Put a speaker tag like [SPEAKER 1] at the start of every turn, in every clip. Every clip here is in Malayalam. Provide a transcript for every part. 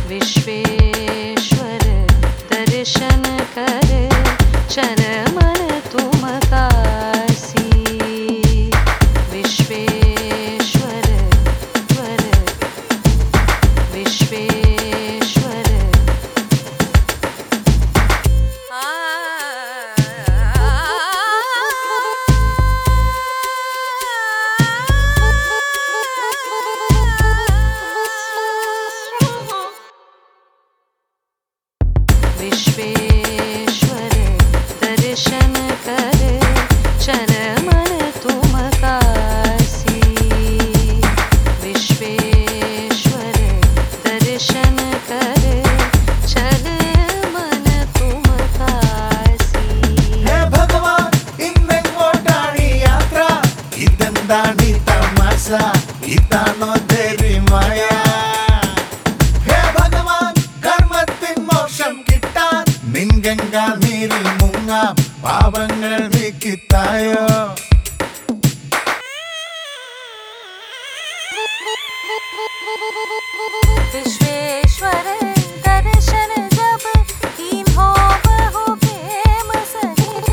[SPEAKER 1] विश्वेश्वर दर्शन कर चल मन तुम कासी विश्वेश्वर वर विश्वेश्वर विश्वेश्वर दर्शन कर चल मन तुम कासी विश्वेश्वर दर्शन कर चल मन तुम कासी
[SPEAKER 2] ഹേ ഭഗവാൻ ഇന്നെങ്ങോട്ടാണ് ഈ യാത്ര ഇതെന്താണ് ഈ തമാശ ഇതാണോ ദേവിമായ ഹേ ഭഗവാൻ കർമ്മത്തിൻ മോക്ഷം കിട്ടാൻ നിൻ ഗംഗാ നീരിൽ മുങ്ങാം പാപങ്ങൾ നീക്കിത്തായോ
[SPEAKER 1] विश्वेश्वर दर्शन जब कीन हो बहु प्रेम सहित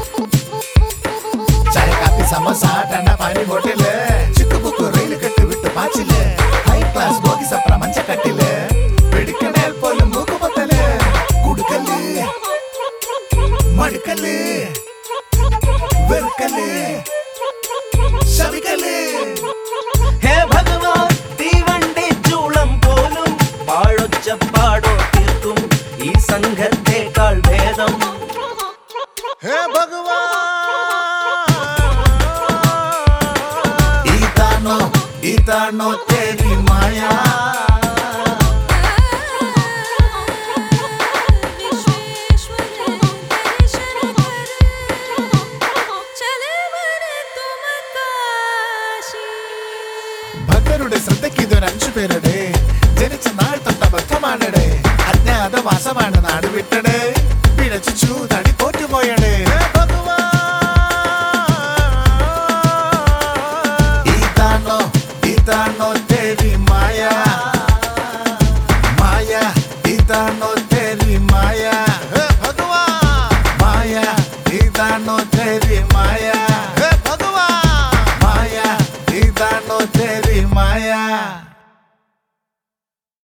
[SPEAKER 2] ചായ കാപ്പി സമോസ ടണ്ട പാനി ബോട്ടില് ചിക്കുബുക്ക് റെയിൽ കെട്ട് വിട്ട് പാച്ചില് ഹൈ ക്ലാസ് ബോഗി സപ്ര മഞ്ചക്കട്ടില് പിടിക്കണേൽ പോലും മൂക്കുപൊത്തല് കുടുക്കല് മടുക്കല് വെറുക്കല് ശവിക്കല്
[SPEAKER 3] ഹേ ഭഗവാൻ തീവണ്ടി ചൂളം പോലും പാഴൊച്ചപ്പാടോ തീർക്കും ഈ സംഘത്തെക്കാൾ ഭേദം
[SPEAKER 2] ഹേ ഭഗവാൻ ഇതാണോ ഇതാണോ തേരി മായ
[SPEAKER 1] विश्वेश्वर दर्शन कर चल मन तुम काशी
[SPEAKER 2] ഭക്തരുടെ ശ്രദ്ധയ്ക്ക് ഇതൊരു അഞ്ചു പേരുടെ ജനിച്ച നാൾ തൊട്ട ബദ്ധമാണടെ അജ്ഞാതവാസമാണ് നാട് വിട്ടട് പിഴച്ചു ചൂതടി തോറ്റുപോയട് ഇതാണോ ഇതാണോ ദേവി മായ മായ ഇതാണോ